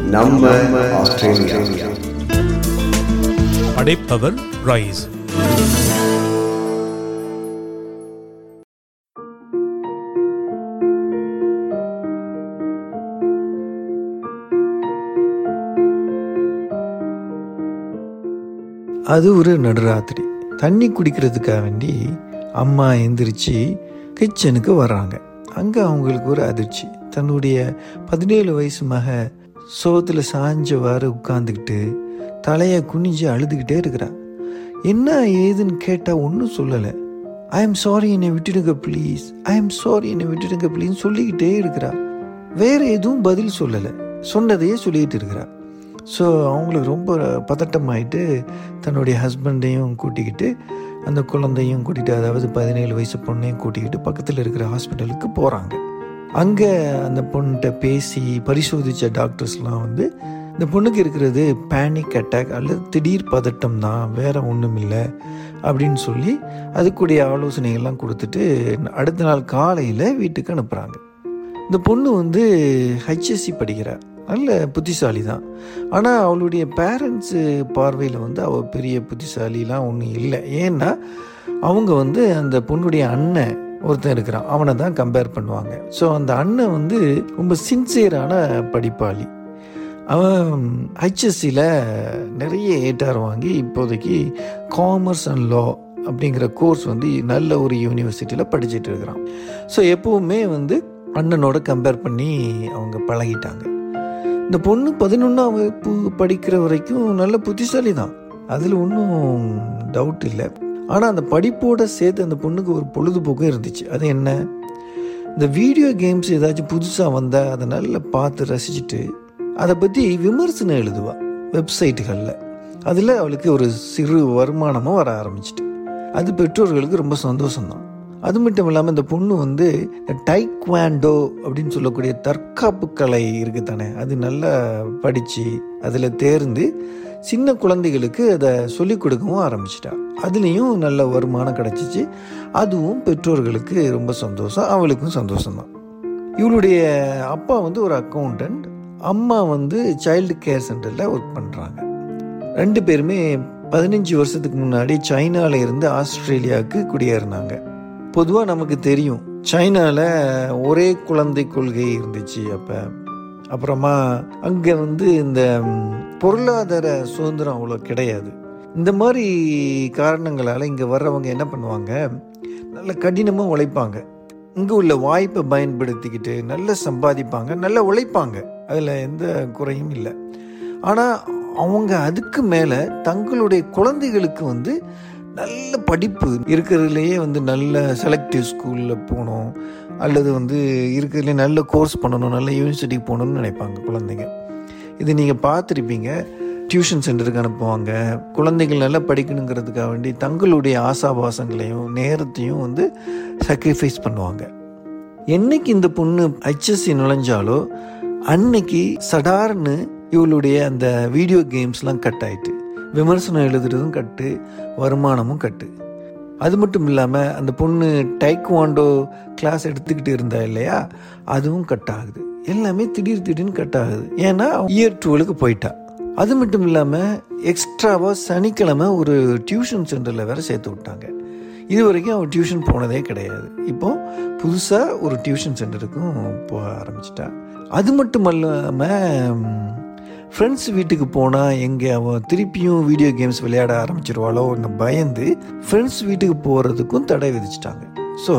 நம்ம ஆஸ்திரேலியா படைப்பவர் ரைஸ் அது ஒரு நடுராத்திரி தண்ணி குடிக்கிறதுக்காக வேண்டி அம்மா எந்திரிச்சு கிச்சனுக்கு வர்றாங்க அங்கே அவங்களுக்கு ஒரு அதிர்ச்சி தன்னுடைய பதினேழு வயசு மக சோத்தில் சாஞ்சவாறு உட்காந்துக்கிட்டு தலையை குனிஞ்சு அழுதுகிட்டே இருக்கிறா என்ன ஏதுன்னு கேட்டால் ஒன்றும் சொல்லலை ஐ எம் சாரி என்னை விட்டுடுங்க ப்ளீஸ் ஐ எம் சாரி என்னை விட்டுடுங்க ப்ளீஸ் சொல்லிக்கிட்டே இருக்கிறா வேற எதுவும் பதில் சொல்லலை சொன்னதையே சொல்லிக்கிட்டு இருக்கிறா ஸோ அவங்களுக்கு ரொம்ப பதட்டமாயிட்டு தன்னுடைய ஹஸ்பண்டையும் கூட்டிக்கிட்டு அந்த குழந்தையும் கூட்டிகிட்டு அதாவது பதினேழு வயசு பொண்ணையும் கூட்டிக்கிட்டு பக்கத்தில் இருக்கிற ஹாஸ்பிட்டலுக்கு போகிறாங்க அங்கே அந்த பொண்ணுகிட்ட பேசி பரிசோதித்த டாக்டர்ஸ்லாம் வந்து இந்த பொண்ணுக்கு இருக்கிறது பேனிக் அட்டாக் அல்லது திடீர் பதட்டம் தான் வேற ஒன்றும் இல்லை அப்படின்னு சொல்லி அதுக்குடைய ஆலோசனைகள்லாம் கொடுத்துட்டு அடுத்த நாள் காலையில் வீட்டுக்கு அனுப்புகிறாங்க இந்த பொண்ணு வந்து ஹெச்எஸ்சி படிக்கிறா நல்ல புத்திசாலி தான் ஆனால் அவளுடைய பேரண்ட்ஸு பார்வையில் வந்து அவள் பெரிய புத்திசாலிலாம் ஒன்றும் இல்லை ஏன்னா அவங்க வந்து அந்த பொண்ணுடைய அண்ணன் ஒருத்தன் இருக்கிறான் அவனை தான் கம்பேர் பண்ணுவாங்க ஸோ அந்த அண்ணன் வந்து ரொம்ப சின்சியரான படிப்பாளி அவன் ஹெச்எஸ்சியில் நிறைய ஏட்டார் வாங்கி இப்போதைக்கு காமர்ஸ் அண்ட் லா அப்படிங்கிற கோர்ஸ் வந்து நல்ல ஒரு யூனிவர்சிட்டியில் படிச்சுட்டு இருக்கிறான் ஸோ எப்போவுமே வந்து அண்ணனோட கம்பேர் பண்ணி அவங்க பழகிட்டாங்க இந்த பொண்ணு பதினொன்றாம் வகுப்பு படிக்கிற வரைக்கும் நல்ல புத்திசாலி தான் அதில் ஒன்றும் டவுட் இல்லை ஆனால் அந்த படிப்போட சேர்த்து அந்த பொண்ணுக்கு ஒரு பொழுதுபோக்கும் இருந்துச்சு அது என்ன இந்த வீடியோ கேம்ஸ் ஏதாச்சும் புதுசாக வந்தால் அதை நல்லா பார்த்து ரசிச்சுட்டு அதை பற்றி விமர்சனம் எழுதுவா வெப்சைட்டுகளில் அதில் அவளுக்கு ஒரு சிறு வருமானமும் வர ஆரம்பிச்சிட்டு அது பெற்றோர்களுக்கு ரொம்ப சந்தோஷம்தான் அது மட்டும் இல்லாமல் இந்த பொண்ணு வந்து இந்த டைக்வாண்டோ அப்படின்னு சொல்லக்கூடிய தற்காப்பு கலை இருக்கு தானே அது நல்லா படித்து அதில் தேர்ந்து சின்ன குழந்தைகளுக்கு அதை சொல்லிக் கொடுக்கவும் ஆரம்பிச்சிட்டா அதுலேயும் நல்ல வருமானம் கிடச்சிச்சு அதுவும் பெற்றோர்களுக்கு ரொம்ப சந்தோஷம் அவளுக்கும் சந்தோஷம்தான் இவளுடைய அப்பா வந்து ஒரு அக்கௌண்டன்ட் அம்மா வந்து சைல்டு கேர் சென்டரில் ஒர்க் பண்ணுறாங்க ரெண்டு பேருமே பதினஞ்சு வருஷத்துக்கு முன்னாடி சைனால இருந்து ஆஸ்திரேலியாவுக்கு குடியேறினாங்க பொதுவாக நமக்கு தெரியும் சைனாவில் ஒரே குழந்தை கொள்கை இருந்துச்சு அப்போ அப்புறமா அங்கே வந்து இந்த பொருளாதார சுதந்திரம் அவ்வளோ கிடையாது இந்த மாதிரி காரணங்களால் இங்கே வர்றவங்க என்ன பண்ணுவாங்க நல்ல கடினமாக உழைப்பாங்க இங்கே உள்ள வாய்ப்பை பயன்படுத்திக்கிட்டு நல்லா சம்பாதிப்பாங்க நல்லா உழைப்பாங்க அதில் எந்த குறையும் இல்லை ஆனால் அவங்க அதுக்கு மேலே தங்களுடைய குழந்தைகளுக்கு வந்து நல்ல படிப்பு இருக்கிறதுலையே வந்து நல்ல செலக்டிவ் ஸ்கூலில் போகணும் அல்லது வந்து இருக்கிறதுலே நல்ல கோர்ஸ் பண்ணணும் நல்ல யூனிவர்சிட்டிக்கு போகணும்னு நினைப்பாங்க குழந்தைங்க இது நீங்கள் பார்த்துருப்பீங்க டியூஷன் சென்டருக்கு அனுப்புவாங்க குழந்தைகள் நல்லா படிக்கணுங்கிறதுக்காக வேண்டி தங்களுடைய ஆசாபாசங்களையும் நேரத்தையும் வந்து சாக்ரிஃபைஸ் பண்ணுவாங்க என்னைக்கு இந்த பொண்ணு ஹெச்எஸ்சி நுழைஞ்சாலோ அன்னைக்கு சடார்னு இவளுடைய அந்த வீடியோ கேம்ஸ்லாம் கட் ஆயிட்டு விமர்சனம் எழுதுறதும் கட்டு வருமானமும் கட்டு அது மட்டும் இல்லாமல் அந்த பொண்ணு டைக்வாண்டோ கிளாஸ் எடுத்துக்கிட்டு இருந்தா இல்லையா அதுவும் கட் ஆகுது எல்லாமே திடீர் திடீர்னு கட் ஆகுது ஏன்னா இயர் டுவெலுக்கு போயிட்டா அது மட்டும் இல்லாமல் எக்ஸ்ட்ராவாக சனிக்கிழமை ஒரு டியூஷன் சென்டரில் வேற சேர்த்து விட்டாங்க இது வரைக்கும் அவள் டியூஷன் போனதே கிடையாது இப்போ புதுசாக ஒரு டியூஷன் சென்டருக்கும் போக ஆரம்பிச்சிட்டா அது மட்டும் இல்லாமல் ஃப்ரெண்ட்ஸ் வீட்டுக்கு போனால் எங்கே அவன் திருப்பியும் வீடியோ கேம்ஸ் விளையாட ஆரம்பிச்சிருவாளோன்னு பயந்து ஃப்ரெண்ட்ஸ் வீட்டுக்கு போகிறதுக்கும் தடை விதிச்சிட்டாங்க ஸோ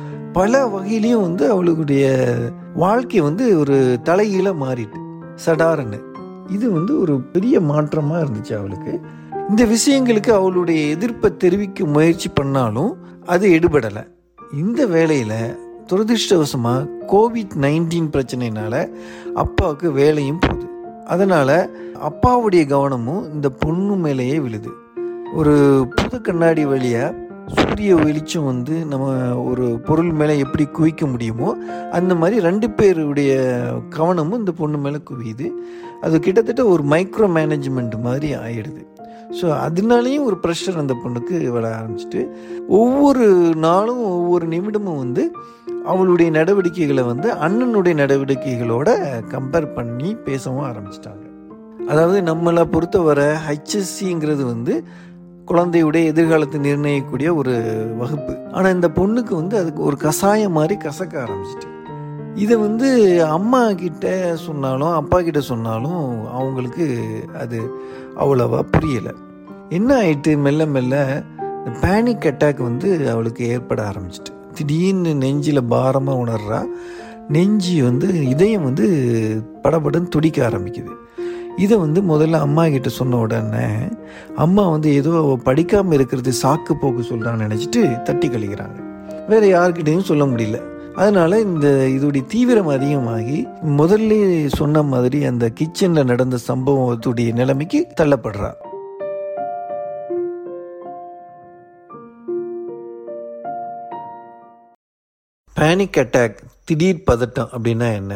பல வகையிலையும் வந்து அவளுடைய வாழ்க்கை வந்து ஒரு தலைகீழ மாறிட்டு சடாரன்னு இது வந்து ஒரு பெரிய மாற்றமாக இருந்துச்சு அவளுக்கு இந்த விஷயங்களுக்கு அவளுடைய எதிர்ப்பை தெரிவிக்க முயற்சி பண்ணாலும் அது எடுபடலை இந்த வேலையில் துரதிருஷ்டவசமாக கோவிட் நைன்டீன் பிரச்சனைனால அப்பாவுக்கு வேலையும் போகுது அதனால் அப்பாவுடைய கவனமும் இந்த பொண்ணு மேலேயே விழுது ஒரு புது கண்ணாடி வழியாக சூரிய வெளிச்சம் வந்து நம்ம ஒரு பொருள் மேலே எப்படி குவிக்க முடியுமோ அந்த மாதிரி ரெண்டு பேருடைய கவனமும் இந்த பொண்ணு மேலே குவியுது அது கிட்டத்தட்ட ஒரு மைக்ரோ மேனேஜ்மெண்ட் மாதிரி ஆயிடுது ஸோ அதனாலேயும் ஒரு ப்ரெஷர் அந்த பொண்ணுக்கு வர ஆரம்பிச்சிட்டு ஒவ்வொரு நாளும் ஒவ்வொரு நிமிடமும் வந்து அவளுடைய நடவடிக்கைகளை வந்து அண்ணனுடைய நடவடிக்கைகளோட கம்பேர் பண்ணி பேசவும் ஆரம்பிச்சிட்டாங்க அதாவது நம்மளை பொறுத்தவரை ஹெச்எஸ்சிங்கிறது வந்து குழந்தையுடைய எதிர்காலத்தை நிர்ணயிக்கக்கூடிய ஒரு வகுப்பு ஆனால் இந்த பொண்ணுக்கு வந்து அதுக்கு ஒரு கஷாயம் மாதிரி கசக்க ஆரம்பிச்சிட்டு இதை வந்து அம்மா கிட்ட சொன்னாலும் அப்பா கிட்ட சொன்னாலும் அவங்களுக்கு அது அவ்வளவா புரியலை என்ன ஆயிட்டு மெல்ல மெல்ல இந்த பேனிக் அட்டாக் வந்து அவளுக்கு ஏற்பட ஆரம்பிச்சிட்டு திடீர்னு நெஞ்சில் பாரமாக உணர்றா நெஞ்சு வந்து இதயம் வந்து படபடன்னு துடிக்க ஆரம்பிக்குது இதை வந்து முதல்ல அம்மா கிட்ட சொன்ன உடனே அம்மா வந்து ஏதோ அவ படிக்காமல் இருக்கிறது சாக்கு போக்கு சொல்கிறான்னு நினச்சிட்டு தட்டி கழிக்கிறாங்க வேற யார்கிட்டையும் சொல்ல முடியல அதனால இந்த இதோடைய தீவிரம் அதிகமாகி முதல்ல சொன்ன மாதிரி அந்த கிச்சனில் நடந்த சம்பவத்துடைய நிலைமைக்கு தள்ளப்படுறா பேனிக் அட்டாக் திடீர் பதட்டம் அப்படின்னா என்ன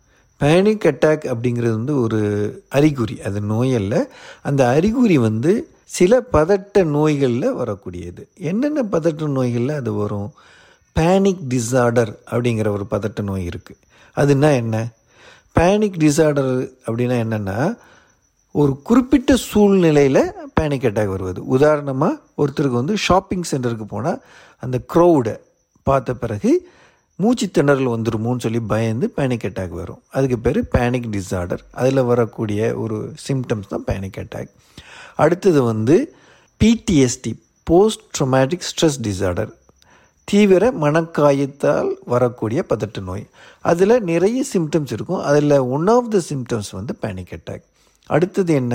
பேனிக் அட்டாக் அப்படிங்கிறது வந்து ஒரு அறிகுறி அது நோய் அல்ல அந்த அறிகுறி வந்து சில பதட்ட நோய்களில் வரக்கூடியது என்னென்ன பதட்ட நோய்களில் அது வரும் பேனிக் டிசார்டர் அப்படிங்கிற ஒரு பதட்ட நோய் இருக்குது அதுனா என்ன பேனிக் டிசார்டர் அப்படின்னா என்னென்னா ஒரு குறிப்பிட்ட சூழ்நிலையில் பேனிக் அட்டாக் வருவது உதாரணமாக ஒருத்தருக்கு வந்து ஷாப்பிங் சென்டருக்கு போனால் அந்த க்ரௌடை பார்த்த பிறகு மூச்சு திணறல் வந்துருமோன்னு சொல்லி பயந்து பேனிக் அட்டாக் வரும் அதுக்கு பேர் பேனிக் டிசார்டர் அதில் வரக்கூடிய ஒரு சிம்டம்ஸ் தான் பேனிக் அட்டாக் அடுத்தது வந்து PTSD post traumatic stress disorder தீவிர மனக்காயத்தால் வரக்கூடிய பதட்ட நோய் அதில் நிறைய சிம்டம்ஸ் இருக்கும் அதில் ஒன் ஆஃப் த சிம்டம்ஸ் வந்து பேனிக் அட்டாக் அடுத்தது என்ன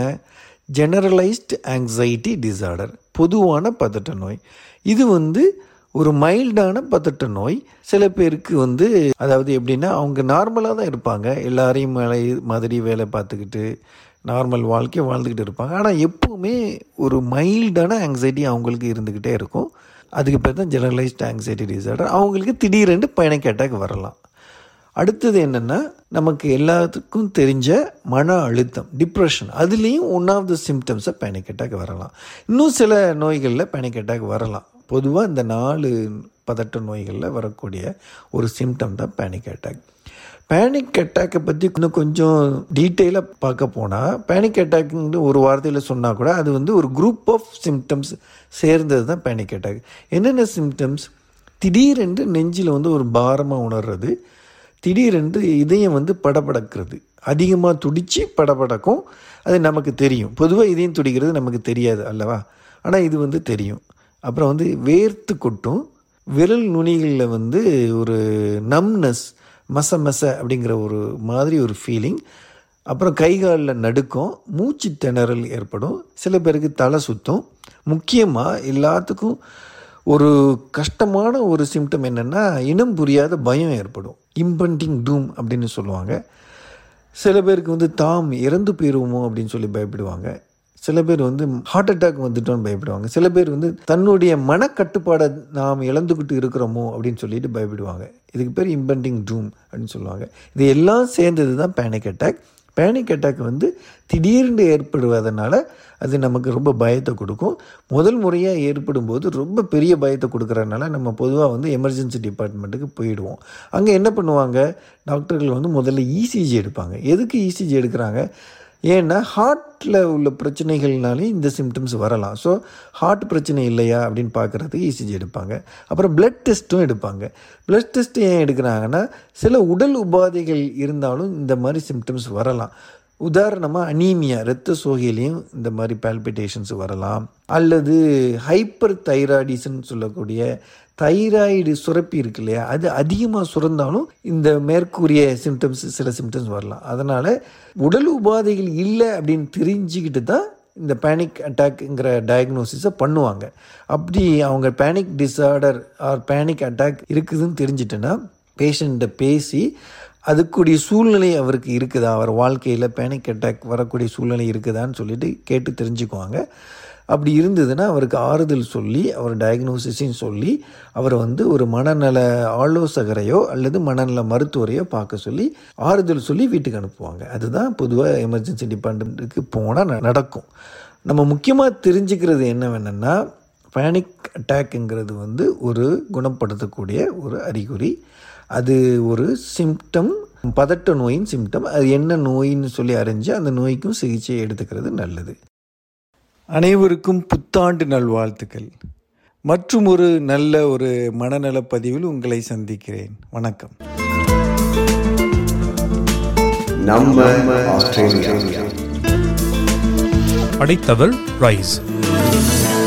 ஜெனரலைஸ்டு ஆங்ஸைட்டி டிசார்டர் பொதுவான பதட்ட நோய் இது வந்து ஒரு மைல்டான பதட்ட நோய் சில பேருக்கு வந்து அதாவது எப்படின்னா அவங்க நார்மலாக தான் இருப்பாங்க எல்லாரையும் மேலே மாதிரி வேலை பார்த்துக்கிட்டு நார்மல் வாழ்க்கையை வாழ்ந்துக்கிட்டு இருப்பாங்க ஆனால் எப்போவுமே ஒரு மைல்டான ஆங்ஸைட்டி அவங்களுக்கு இருந்துக்கிட்டே இருக்கும் அதுக்கு பேர் தான் ஜெனரலைஸ்ட் ஆங்ஸைட்டி டிசார்டர் அவங்களுக்கு திடீரென்று பயணிக் அட்டாக் வரலாம் அடுத்தது என்னென்னா நமக்கு எல்லாத்துக்கும் தெரிஞ்ச மன அழுத்தம் டிப்ரெஷன் அதுலேயும் ஒன் ஆஃப் த சிம்டம்ஸை பேனிக் அட்டாக் வரலாம் இன்னும் சில நோய்களில் பேனிக் அட்டாக் வரலாம் பொதுவாக இந்த நாலு பதட்ட நோய்களில் வரக்கூடிய ஒரு சிம்டம் தான் பேனிக் அட்டாக் பேனிக் அட்டாக்கை பற்றி இன்னும் கொஞ்சம் டீட்டெயிலாக பார்க்க போனால் பேனிக் அட்டாக்னு ஒரு வார்த்தையில் சொன்னால் கூட அது வந்து ஒரு குரூப் ஆஃப் சிம்டம்ஸ் சேர்ந்தது தான் பேனிக் அட்டாக் என்னென்ன சிம்டம்ஸ் திடீரென்று நெஞ்சில் வந்து ஒரு பாரமாக உணர்றது திடீரென்று இதயம் வந்து படபடக்கிறது அதிகமாக துடித்து படபடக்கும் அது நமக்கு தெரியும் பொதுவாக இதயம் துடிக்கிறது நமக்கு தெரியாது அல்லவா ஆனால் இது வந்து தெரியும் அப்புறம் வந்து வேர்த்து கொட்டும் விரல் நுனிகளில் வந்து ஒரு நம்னஸ் மச மச அப்படிங்கிற ஒரு மாதிரி ஒரு ஃபீலிங் அப்புறம் கை காலில் நடுக்கம் மூச்சு திணறல் ஏற்படும் சில பேருக்கு தலை சுத்தம் முக்கியமாக எல்லாத்துக்கும் ஒரு கஷ்டமான ஒரு சிம்டம் என்னென்னா இனம் புரியாத பயம் ஏற்படும் இம்பண்டிங் டூம் அப்படின்னு சொல்லுவாங்க சில பேருக்கு வந்து தாம் இறந்து போயிடுவோமோ அப்படின்னு சொல்லி பயப்படுவாங்க சில பேர் வந்து ஹார்ட் அட்டாக் வந்துட்டோன்னு பயப்படுவாங்க சில பேர் வந்து தன்னுடைய மனக்கட்டுப்பாடை நாம் இழந்துக்கிட்டு இருக்கிறோமோ அப்படின்னு சொல்லிட்டு பயப்படுவாங்க இதுக்கு பேர் இம்பண்டிங் டூம் அப்படின்னு சொல்லுவாங்க இது எல்லாம் சேர்ந்தது தான் பேனிக் அட்டாக் பேனிக் அட்டாக் வந்து திடீர்னு ஏற்படுவதனால அது நமக்கு ரொம்ப பயத்தை கொடுக்கும் முதல் முறையாக ஏற்படும் போது ரொம்ப பெரிய பயத்தை கொடுக்குறதுனால நம்ம பொதுவாக வந்து எமர்ஜென்சி டிபார்ட்மெண்ட்டுக்கு போயிடுவோம் அங்கே என்ன பண்ணுவாங்க டாக்டர்கள் வந்து முதல்ல இசிஜி எடுப்பாங்க எதுக்கு இசிஜி எடுக்கிறாங்க ஏன்னா ஹார்ட்டில் உள்ள பிரச்சனைகள்னாலே இந்த சிம்டம்ஸ் வரலாம் ஸோ ஹார்ட் பிரச்சனை இல்லையா அப்படின்னு பார்க்குறதுக்கு இசிஜி எடுப்பாங்க அப்புறம் பிளட் டெஸ்ட்டும் எடுப்பாங்க பிளட் டெஸ்ட் ஏன் எடுக்கிறாங்கன்னா சில உடல் உபாதைகள் இருந்தாலும் இந்த மாதிரி சிம்டம்ஸ் வரலாம் உதாரணமாக அனீமியா இரத்த சோகையிலையும் இந்த மாதிரி பால்பிட்டேஷன்ஸ் வரலாம் அல்லது ஹைப்பர் தைராய்டிஸ்ன்னு சொல்லக்கூடிய தைராய்டு சுரப்பி இருக்கு இல்லையா அது அதிகமாக சுரந்தாலும் இந்த மேற்கூறிய சிம்டம்ஸ் சில சிம்டம்ஸ் வரலாம் அதனால் உடல் உபாதைகள் இல்லை அப்படின்னு தெரிஞ்சுக்கிட்டு தான் இந்த பேனிக் அட்டாக்ங்கிற டயக்னோசிஸை பண்ணுவாங்க அப்படி அவங்க panic disorder or panic attack இருக்குதுன்னு தெரிஞ்சிட்டேன்னா பேஷண்ட்டை பேசி அதுக்குரிய சூழ்நிலை அவருக்கு இருக்குதா அவர் வாழ்க்கையில் பேனிக் அட்டாக் வரக்கூடிய சூழ்நிலை இருக்குதான்னு சொல்லிட்டு கேட்டு தெரிஞ்சுக்குவாங்க அப்படி இருந்ததுன்னா அவருக்கு ஆறுதல் சொல்லி அவர் டயக்னோசிஸையும் சொல்லி அவரை வந்து ஒரு மனநல ஆலோசகரையோ அல்லது மனநல மருத்துவரையோ பார்க்க சொல்லி ஆறுதல் சொல்லி வீட்டுக்கு அனுப்புவாங்க அதுதான் பொதுவாக எமர்ஜென்சி டிபார்ட்மெண்ட்டுக்கு போனால் நடக்கும் நம்ம முக்கியமாக தெரிஞ்சுக்கிறது என்ன வேணும்னா பேனிக் அட்டாக்குங்கிறது வந்து ஒரு குணப்படுத்தக்கூடிய ஒரு அறிகுறி அது ஒரு சிம்டம் பதட்ட நோயின் சிம்டம் அது என்ன நோயின்னு சொல்லி அறிஞ்சு அந்த நோய்க்கும் சிகிச்சை எடுத்துக்கிறது நல்லது அனைவருக்கும் புத்தாண்டு நல்வாழ்த்துக்கள் மற்றும் ஒரு நல்ல ஒரு மனநல பதிவில் உங்களை சந்திக்கிறேன் வணக்கம் நம்ம ஆஸ்திரேலியா படைத்தவர் ரைஸ்